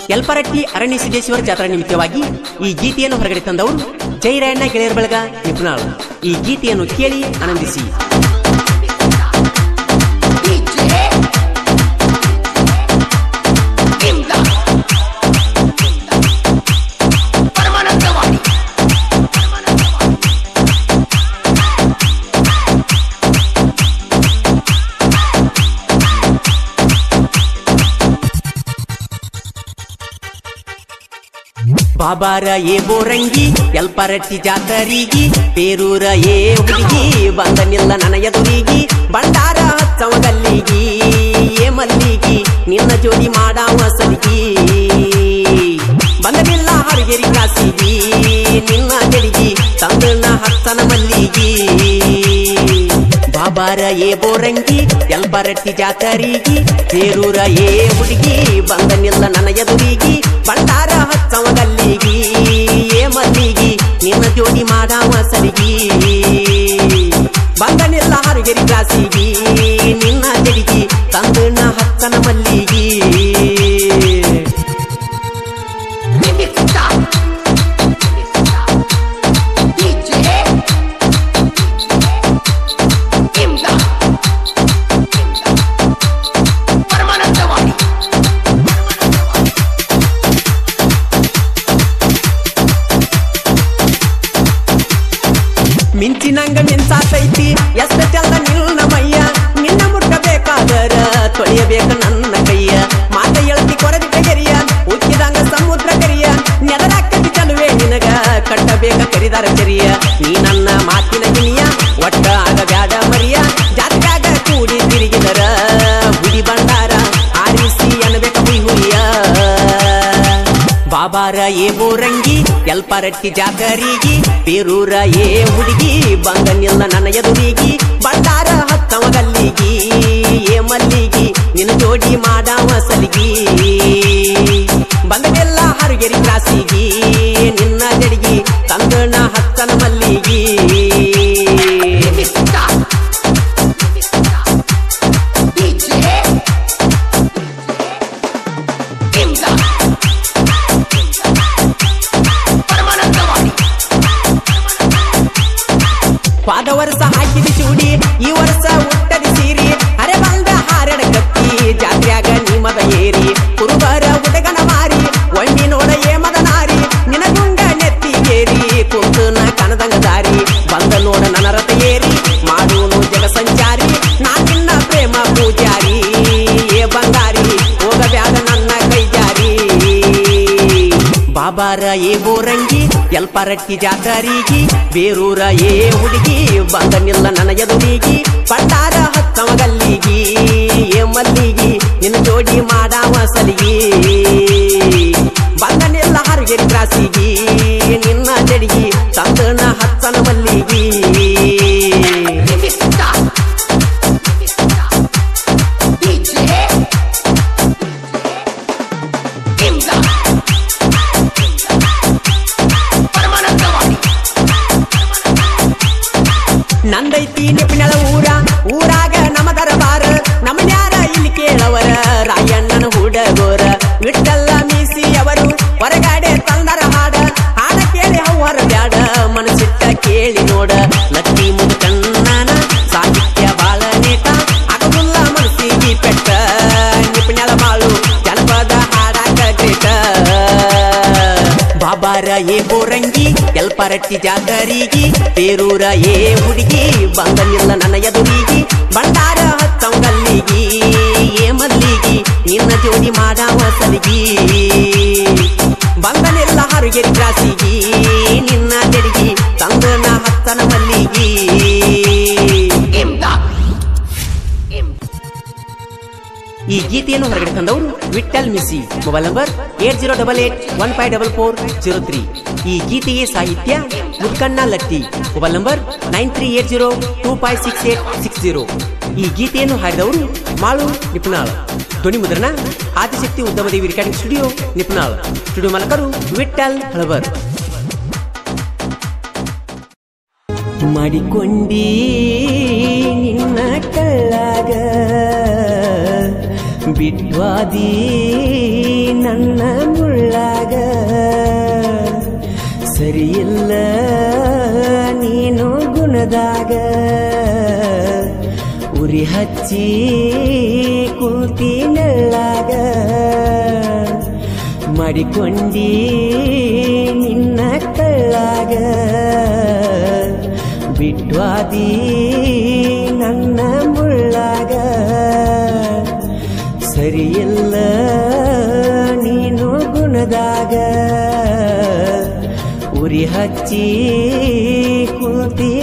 ಯಲ್ಪರಟ್ಟಿ ಅರಣ್ಯ ಸಿದ್ದೇಶ್ವರ ಜಾತ್ರಾ ನಿಮಿತ್ತವಾಗಿ ಈ ಗೀತೆಯನ್ನು ಹೊರಗಡೆ ತಂದವರು ಜೈರಾಯಣ್ಣ ಗೆಳೆಯರ ಬಳಗ ನಿಪುಣಾಳು ಈ ಗೀತೆಯನ್ನು ಕೇಳಿ ಆನಂದಿಸಿ ಪರಮಾನಂದವಾಡಿ ಬಾಬಾರ ಏ ಬೋರಂಗಿ ಯಲ್ಪರಟ್ಟಿ ಜಾತರಿಗೆ ಪೇರೂರ ಏ ಹುಡುಗಿ ಬಂದನಿಲ್ಲ ನನ್ನ ಎದುರಿಗೆ ಬಂಡಾರ ಹಚ್ಚವ ಗಲ್ಲಿಗಿ ಏ ಮಲ್ಲಿಗಿ ನಿನ್ನ ಜೋಡಿ ಮಾಡಾವ ಸಲಿಗಿ ಬಂದನಿಲ್ಲ ಹರಿಗೆರಿ ಕಾಸಿಗಿ ನಿನ್ನ ಜಡಿಗಿ ತಂದನ ಹತ್ತನ ಮಲ್ಲಿಗಿ ಬಾಬಾರ ಏ ಬೋರಂಗಿ ಯಲ್ಪರಟ್ಟಿ ಜಾತರಿಗೆ ಪೇರೂರ ಏ ಹುಡುಗಿ ಬಂದನಿಲ್ಲ ನನ್ನ ಎದುರಿಗೆ ಬಂಡಾರ ಹಚ್ಚವ ಗಲ್ಲಿಗಿ ಏ ಮಲ್ಲಿಗಿ ನಿನ್ನ ಜೋಡಿ ಮಾಡಾವ ಸಲಿಗಿ ಬಂದನಿಲ್ಲ ಹರಿಗೆರಿ ಕಾಸಿಗಿ ನಿನ್ನ ಜಡಿಗಿ ತಂದನ ಹತ್ತನ ಮಲ್ಲಿಗಿ ಪರಮಾನಂದವಾಡಿ ಮಿಂಚಿನಂಗ ಮಿಂಚಾತೈತಿ ಎಷ್ಟೆಲ್ಲ ನಿನ್ನ ಮಯ್ಯ ನಿನ್ನ ಮುಟ್ಟಬೇಕಾದರ ತೊಳೆಯಬೇಕ ನನ್ನ ಕೈಯ ಮಾತ ಎಳತಿ ಕೊರದಿ ಕೈಯರಿಯ ಉಕ್ಕಿದಂಗ ಸಮುದ್ರ ಕರಿಯ ನೆದರಾಕತಿ ಚಲುವೆ ನಿನಗ ಕಟ್ಟಬೇಕ ಕರಿದಾರ ಚರಿಯ ನೀ ನನ್ನ ಮಾತಿನ ಗಿಣಿಯ ಒಟ್ಟ ಆಗ ಬ್ಯಾಡ ಮರಿಯ ಜಾತ್ಯಾಗ ಕೂಡಿ ತಿರುಗಿದರ ಹುಡಿ ಬಂಡಾರ ಆರಿಸಿ ಅನ್ಬೇಕ ಹುಯ್ ಹುಯ್ಯ ಬಾಬಾರ ಏ ಬೋರಂಗಿ ಯಲ್ಪರಟ್ಟಿ ಜಾತರಿಗೆ ಪೇರೂರ ಏ ಹುಡುಗಿ ಬಂದನಿಲ್ಲ ನನ್ನ ಎದುರಿಗೆ ಬಂಡಾರ ಹತ್ತವ ಗಲ್ಲಿಗಿ ಏ ಮಲ್ಲಿಗಿ ನಿನ್ನ ಜೋಡಿ ಮಾಡಾವ ಸಲಿಗಿ ಬಂದನೆಲ್ಲ ಹರಿಗೆರಿ ಕ್ರಾಸಿಗಿ ನಿನ್ನ ಜಡಿಗಿ ತಂದನ ಹತ್ತನ ಮಲ್ಲಿಗಿ ಪರಮಾನಂದವಾಡಿ ಪಾದ ವರ್ಷ ಹಾಕಿದ ಚೂಡಿ ಈ ವರ್ಷ ಉಟ್ಟದ ಸೀರಿ ಅರೆ ಬಂದ ಹಾರಡ ಕತ್ತಿ ಜಾತ್ರ್ಯಾಗ ನಿಮದ ಏರಿ ಕುರುಬರ ಉಡಗನ ಮಾರಿ ಒಮ್ಮಿ ನೋಡ ಏಮದ ನಾರಿ ನಿನ ಗುಂಡ ನೆತ್ತಿಗೇರಿ ಕುಂತು ನ ಕನದಂಗ ದಾರಿ ಬಂದ ನೋಡ ನನ್ನ ರಥ ಏರಿ ಮಾಡುವನು ಜಗ ಸಂಚಾರಿ ನಾ ನಿನ್ನ ಪ್ರೇಮ ಪೂಜಾರಿ ಏ ಬಂಗಾರಿ ಹೋಗಬ್ಯಾಡ ನನ್ನ ಕೈ ಜಾರಿ ಬಾಬಾರ ಏ ಬೋರಂಗಿ ಯಲ್ಪರಟ್ಟಿ ಜಾತರಿಗೆ ಬೇರೂರ ಏ ಹುಡುಗಿ ಬಂದನಿಲ್ಲ ನನ್ನ ಎದುರಿಗೆ ಪಟ್ಟಾರ ಹತ್ತವ ಗಲ್ಲಿಗಿ ಏ ಮಲ್ಲಿಗಿ ನಿನ್ನ ಜೋಡಿ ಮಾಡಾವ ಸಲಿಗಿ ಬಂದನಿಲ್ಲ ಹರಿಗೆರಿ ಕ್ರಾಸಿಗಿ ನಿನ್ನ ಜಡಿಗಿ ತಂದನ ಹತ್ತನ ಮಲ್ಲಿಗಿ ಪರಮಾನಂದವಾಡಿ ನಂದೈತಿ ನಿಪಿನಳ ಊರ ಊರಾಗ ನಮ್ಮ ದರಬಾರ ನಮ್ಮನ್ಯಾರ ಇಲ್ಲಿ ಕೇಳವರ ರಾಯಣ್ಣನ ಹುಡಗೋರ ವಿಠಲ್ಲ ಮೀಸಿ ಅವರು ಹೊರಗಾಡೆ ತಂದರ ಹಾಡ ಹಾಡ ಕೇಳಿ ಹವ್ವರ ಬ್ಯಾಡ ಮನಸ್ಸಿಟ್ಟ ಕೇಳಿ ನೋಡ ಲಕ್ಕಿ ಮುದುಕಣ್ಣನ ಸಾಹಿತ್ಯ ಬಾಳ ನೇಟ ಆಗದುಲ್ಲ ಮನಸ್ಸಿಗೆ ಪೆಟ್ಟ ನಿಪಿನಳ ಬಾಳು ಜನಪದ ಹಾಡಾಕ ಗ್ರೇಟ ಬಾಬಾರ ಏ ಬೋರಂಗಿ ಯಲ್ಪರಟ್ಟಿ ಜಾತರಿಗೆ ಪೇರೂರ ಏ ಹುಡುಗಿ ಬಂದನಿಲ್ಲ ನನ್ನ ಎದುರಿಗೆ ಬಂಡಾರ ಹತ್ತಂಗಲ್ಲಿಗಿ ಏ ಮಲ್ಲಿಗಿ ನಿನ್ನ ಜೋಡಿ ಮಾಡಾವ ಸಲಿಗಿ ಬಂದನಿಲ್ಲ ಹರುಗೆರಿ ಕ್ರಾಸಿಗಿ ನಿನ್ನ ಜಡಿಗಿ ತಂದನ ಹತ್ತನ ಮಲ್ಲಿಗಿ ಈ ಗೀತೆಯನ್ನು ಹೊರಗಡೆ ತಂದವರು ವಿಠಲ್ ಮಿಸಿ mobile number eight zero double eight one five double four zero three ಈ ಗೀತೆಗೆ ಸಾಹಿತ್ಯ Mudkanna Latti mobile number nine three eight zero two five six eight six zero ಈ ಗೀತೆಯನ್ನು ಹಾಡಿದವರು ಮಾಳು ನಿಪುಣಾಳ್ ಧ್ವನಿ ಮುದ್ರಣ Adishakti Udyamadevi recording studio Nipunal studio ಮಾಲಕರು ವಿಠಲ್ ಹಳಬರ್ ಮಾಡಿಕೊಂಡಿ ನಿನ್ನ ಕಳ್ಳಾಗ ಬಿಟ್ವಾದಿ ನನ್ನ ಗುಣದಾಗ ಉರಿ ಹಚ್ಚಿ ಕೂತಿ ನೆಳ್ಳಾಗ ಮಾಡಿಕೊಂಡಿ ನಿನ್ನ ಕಳ್ಳಾಗ ಬಿಟ್ವಾದಿ ನನ್ನ ಮುಳ್ಳಾಗ ಸರಿಯಿಲ್ಲ ನೀನು ಗುಣದಾಗ ಉರಿ ಹಚ್ಚಿ ಕೂತಿ